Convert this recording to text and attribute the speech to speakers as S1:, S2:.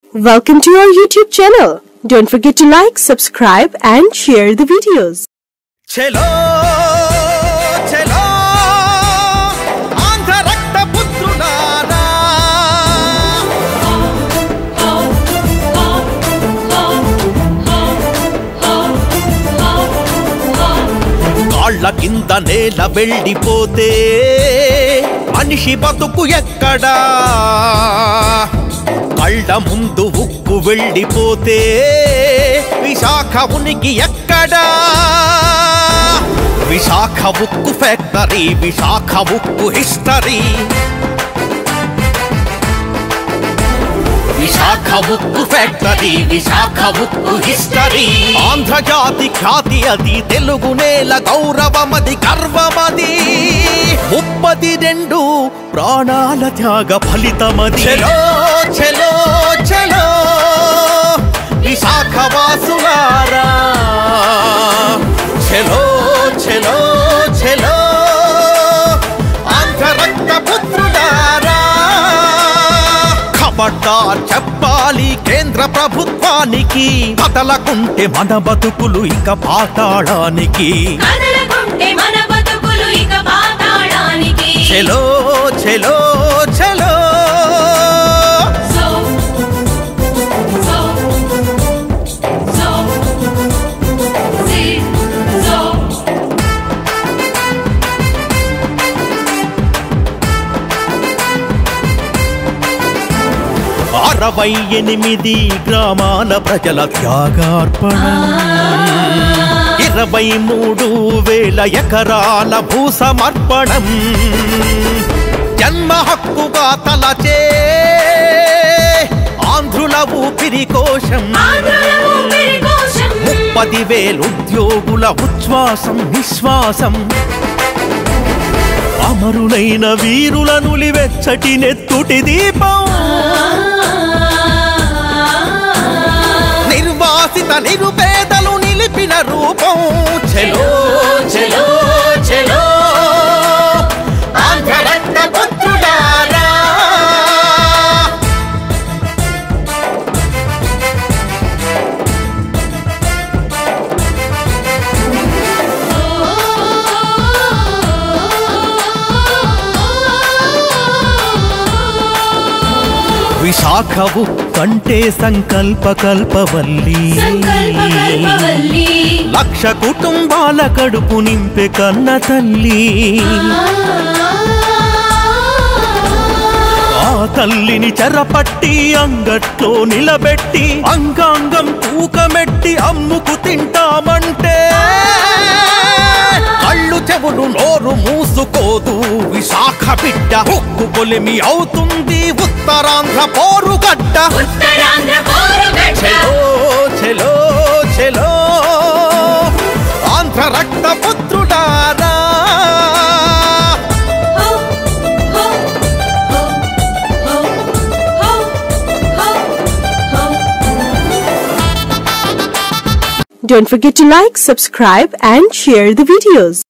S1: Welcome to our YouTube channel. Don't forget to like, subscribe, and share the videos.
S2: చెలో చెలో ఆంధ్ర రక్త పుత్రులారా కాళ్ళ కింద నేల వెళ్ళిపోతే మనిషి బతుకు ఎక్కడా కళ్ళ ముందు ఉక్కు వెళ్ళిపోతే విశాఖ ఉనికి ఎక్కడా విశాఖ ఉక్కు ఫ్యాక్టరీ విశాఖ ఉక్కు హిస్టరీ విశాఖ ఉక్కు ఫ్యాక్టరీ విశాఖ ఉక్కు హిస్టరీ ఆంధ్రజాతి ఖ్యాతి అది తెలుగు నేల గౌరవమది గర్వమది ముప్పది రెండు ప్రాణాల త్యాగ ఫలితమది చెలో చెలో చెలో విశాఖ వాసులారా చెలో చెలో చెలో ఆంధ్ర రక్త పుత్రులారా ఖబర్దార్ చెప్పాలి కేంద్ర ప్రభుత్వానికి కదలకుంటే మన బతుకులు ఇక పాతాళానికి
S3: కదలకుంటే మన బతుకులు ఇక పాతాళానికి
S2: చెలో చెలో చెలో
S3: సో సో సో సి సో
S2: అరవై ఎనిమిది గ్రామాల ప్రజల త్యాగార్పణ ఇరవై మూడు వేల ఎకరాల భూ సమర్పణం జన్మ హక్కుగా తలచే ఆంధ్రుల ఊపిరి కోశం
S3: ఆంధ్రుల ఊపిరి కోశం
S2: ముప్పది వేలు ఉద్యోగుల ఉచ్ఛ్వాసం విశ్వాసం అమరులైన వీరుల నులివెచ్చటి నెత్తుటి దీపం నిర్వాసిత నిరుపేదలు నిలిపిన రూపం చెలో చెలో చెలో ఆంధ్ర రక్త పుత్రులారా విశాఖవు కంటే సంకల్ప కల్పవల్లి
S3: సంకల్ప కల్పవల్లి
S2: లక్ష కుటుంబాల కడుపు నింపే కన్న తల్లి ఆ తల్లిని చెరపట్టి అంగట్లో నిలబెట్టి అంగాంగం తూకమెట్టి అమ్ముకు తింటామంటే కళ్ళు చెవులు నోరు మూసుకోదు విశాఖ బిడ్డ ఉక్కు కొలిమి అవుతుంది ఉత్తరాంధ్ర పోరుగడ్డ
S3: ఉత్తరాంధ్ర పోరుగడ్డ
S2: చెలో చెలో చెలో ఆంధ్ర రక్త పుత్రుడారా
S3: హో హో హో హో హో హో హో
S1: Don't forget to like, subscribe, and share the videos.